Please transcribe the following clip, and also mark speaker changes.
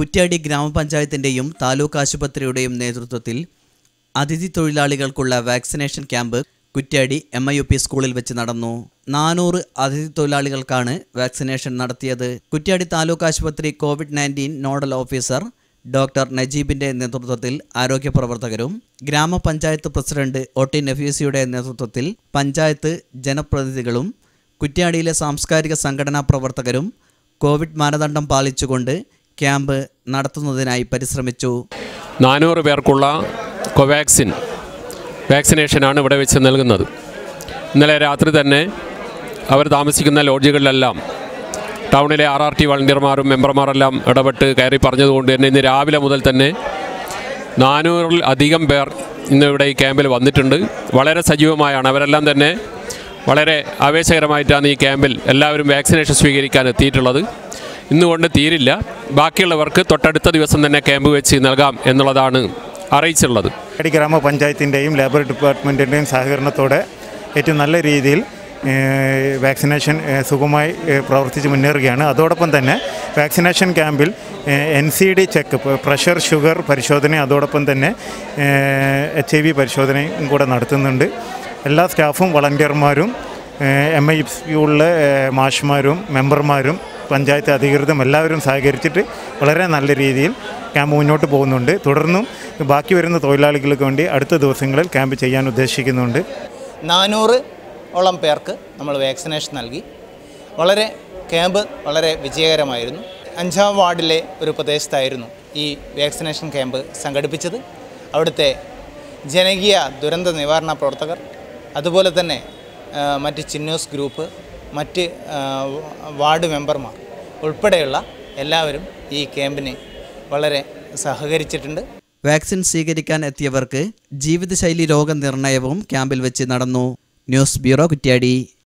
Speaker 1: കുറ്റ്യാടി ഗ്രാമപഞ്ചായത്തിൻ്റെയും താലൂക്ക് ആശുപത്രിയുടെയും നേതൃത്വത്തിൽ അതിഥി തൊഴിലാളികൾക്കുള്ള vaccination camp Kuttiadi M I U P സ്കൂളിൽ വെച്ച് നടന്നു നാനൂറ് അതിഥി തൊഴിലാളികൾക്കാണ് വാക്സിനേഷൻ നടത്തിയത് കുറ്റ്യാടി താലൂക്ക് ആശുപത്രി COVID nineteen nodal officer doctor നജീബിന്റെ നേതൃത്വത്തിൽ ആരോഗ്യ പ്രവർത്തകരും ഗ്രാമപഞ്ചായത്ത് പ്രസിഡന്റ് ഒ ടി നഫീസിയുടെ നേതൃത്വത്തിൽ പഞ്ചായത്ത് ജനപ്രതിനിധികളും കുറ്റ്യാടിയിലെ സാംസ്കാരിക സംഘടനാ പ്രവർത്തകരും കോവിഡ് മാനദണ്ഡം പാലിച്ചുകൊണ്ട് ക്യാമ്പ് നടത്തുന്നതിനായി പരിശ്രമിച്ചു
Speaker 2: നാനൂറ് പേർക്കുള്ള കോവാക്സിൻ വാക്സിനേഷനാണ് ഇവിടെ വെച്ച് നൽകുന്നത് ഇന്നലെ രാത്രി തന്നെ അവർ താമസിക്കുന്ന ലോഡ്ജുകളിലെല്ലാം ടൗണിലെ ആർ ആർ ടി വളണ്ടിയർമാരും മെമ്പർമാരെല്ലാം ഇടപെട്ട് കയറി പറഞ്ഞതുകൊണ്ട് തന്നെ ഇന്ന് രാവിലെ മുതൽ തന്നെ നാനൂറിൽ അധികം പേർ ഇന്ന് ഇവിടെ ഈ ക്യാമ്പിൽ വന്നിട്ടുണ്ട് വളരെ സജീവമായാണ് അവരെല്ലാം തന്നെ വളരെ ആവേശകരമായിട്ടാണ് ഈ ക്യാമ്പിൽ എല്ലാവരും വാക്സിനേഷൻ സ്വീകരിക്കാൻ എത്തിയിട്ടുള്ളത് ഇന്നുകൊണ്ട് തീരില്ല ബാക്കിയുള്ളവർക്ക് തൊട്ടടുത്ത ദിവസം തന്നെ ക്യാമ്പ് വെച്ച് നൽകാം എന്നുള്ളതാണ് അറിയിച്ചുള്ളത്
Speaker 3: കുറ്റ്യാടി ഗ്രാമപഞ്ചായത്തിൻ്റെയും ലേബർ ഡിപ്പാർട്ട്മെൻറ്റിൻ്റെയും സഹകരണത്തോടെ ഏറ്റവും നല്ല രീതിയിൽ ഏഹ്, വാക്സിനേഷൻ ഏഹ്, സുഗമമായി ഏഹ്, പ്രവർത്തിച്ച് മുന്നേറുകയാണ് അതോടൊപ്പം തന്നെ വാക്സിനേഷൻ ക്യാമ്പിൽ N C D check pressure sugar പരിശോധന അതോടൊപ്പം തന്നെ എച്ച് ഐ വി പരിശോധനയും കൂടെ നടത്തുന്നുണ്ട് എല്ലാ സ്റ്റാഫും വളണ്ടിയർമാരും എം ഐ യുള്ള മാഷ്മാരും മെമ്പർമാരും പഞ്ചായത്ത് അധികൃതരും എല്ലാവരും സഹകരിച്ചിട്ട് വളരെ നല്ല രീതിയിൽ ക്യാമ്പ് മുന്നോട്ട് പോകുന്നുണ്ട് തുടർന്നും ബാക്കി വരുന്ന തൊഴിലാളികൾക്ക് വേണ്ടി അടുത്ത ദിവസങ്ങളിൽ ക്യാമ്പ് ചെയ്യാൻ ഉദ്ദേശിക്കുന്നുണ്ട്
Speaker 4: നാനൂറ് ഓളം പേർക്ക് നമ്മൾ വാക്സിനേഷൻ നൽകി വളരെ ക്യാമ്പ് വളരെ വിജയകരമായിരുന്നു അഞ്ചാം വാർഡിലെ ഒരു പ്രദേശത്തായിരുന്നു ഈ വാക്സിനേഷൻ ക്യാമ്പ് സംഘടിപ്പിച്ചത് അവിടുത്തെ ജനകീയ ദുരന്ത നിവാരണ പ്രവർത്തകർ അതുപോലെ തന്നെ ആ, മറ്റ് ചിന്നൂസ് ഗ്രൂപ്പ് മറ്റ് ആ, വാർഡ് മെമ്പർമാർ ഉൾപ്പെടെയുള്ള എല്ലാവരും ഈ ക്യാമ്പിന് വളരെ സഹകരിച്ചിട്ടുണ്ട്
Speaker 1: വാക്സിൻ സ്വീകരിക്കാൻ എത്തിയവർക്ക് ജീവിതശൈലി രോഗനിർണയവും ക്യാമ്പിൽ വെച്ച് നടന്നു ന്യൂസ് ബ്യൂറോ കുറ്റ്യാടി